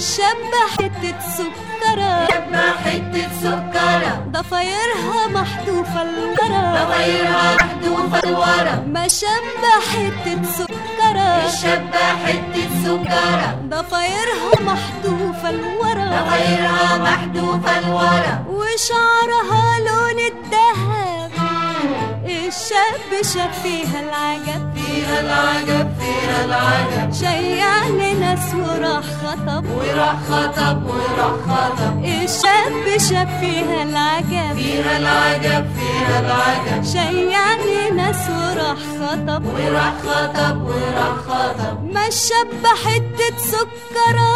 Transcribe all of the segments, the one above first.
الشابة حتة سكرة شابة حتة سكرة ضفايرها محذوفة لورا ضفايرها محذوفة لورا ما شابة حتة سكرة الشابة حتة سكرة ضفايرها محذوفة لورا ضفايرها محذوفة لورا وشعرها لون الذهب الشاب شاف فيها العجب فيها العجب فيها العجب شيع لناس وراح خطب وراح خطب وراح خطب الشاب شاف فيها العجب فيها العجب فيها العجب شيع لناس وراح خطب وراح خطب وراح خطب ما الشاب حتة سكرة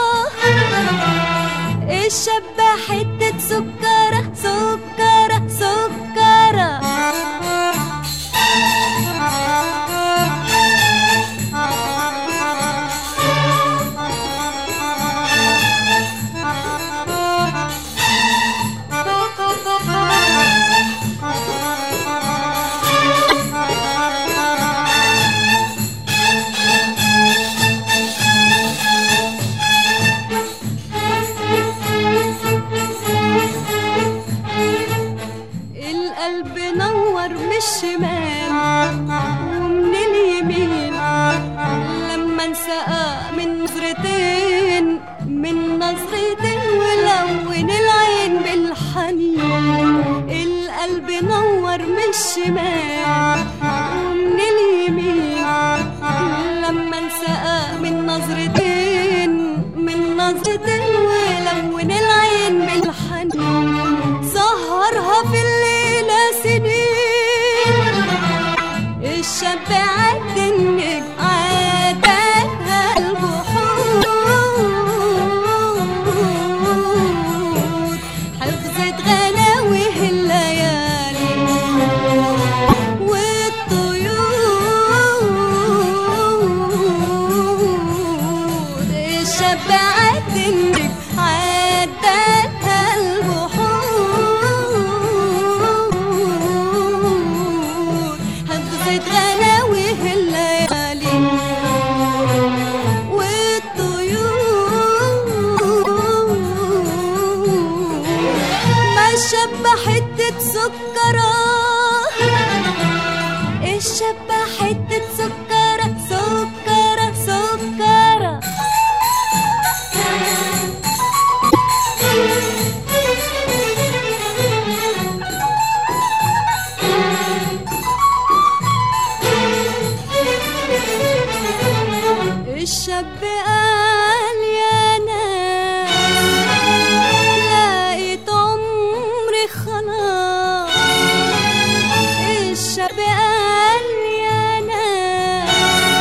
الشاب حتة سكرة سكرة سكرة القلب نور من الشمال ومن اليمين لما انسقى من نظرتين من نظرتين ولون العين بالحنين القلب نور من الشمال ومن اليمين لما انسقى من نظرتين من نظرتين ولون العين بالحنين سهرها في الليلة سنين الشاب عد النجم عادها البحور حفظت غلاوي الليالي والطيور الشاب عد النجم عادها البحور حفظت غلاوي الليالي والطيور ما الشاب حتة سكرة الشاب حتة سكرة سكرة سكرة الشاب قال يا ناس لقيت عمري خلاص الشاب قال يا ناس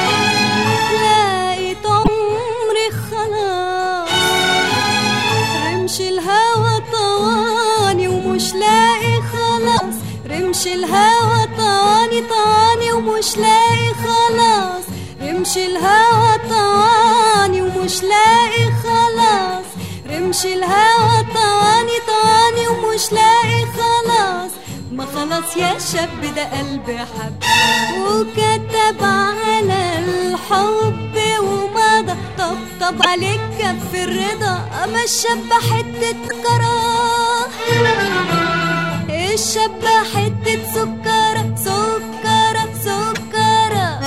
لقيت عمري خلاص رمش الهوى طواني ومش لاقي خلاص رمش الهوى طواني طواني ومش لاقي خلاص رمش الهوى طواني ومش لاقي خلاص رمش الهوى طواني طواني ومش لاقي خلاص ما خلاص يا شاب ده قلبي حب وكتب على الحب ومضى طبطب عليك كف الرضا اما الشاب حتة كراه الشاب حتة سكرة سكرة سكرة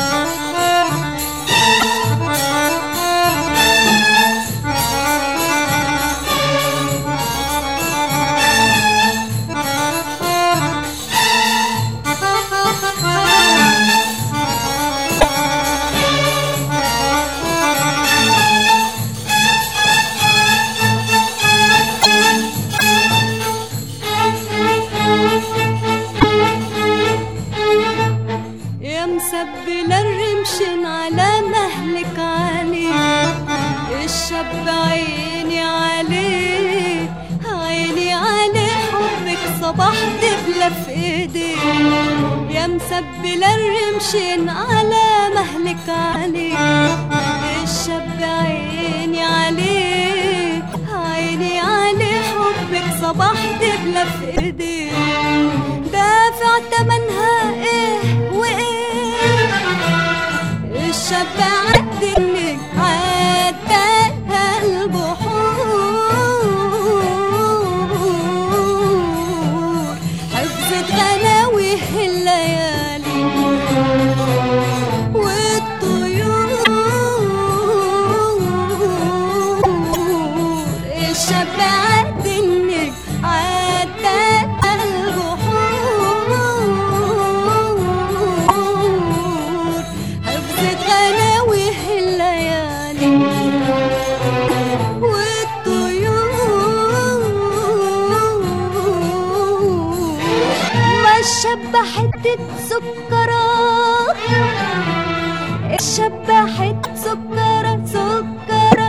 يا مسبلة الرمشن على مهلك عليه الشاب عيني عليه عيني عليه حبك صباح دبلة في ايديه يا مسبلة الرمشن على مهلك عليه الشاب عيني عليه عيني عليه حبك صباح دبلة في ايديه دافع تمنها ايه وايه الشاب عدني عدها البحور الشاب حتة سكرة الشاب حتة سكرة سكرة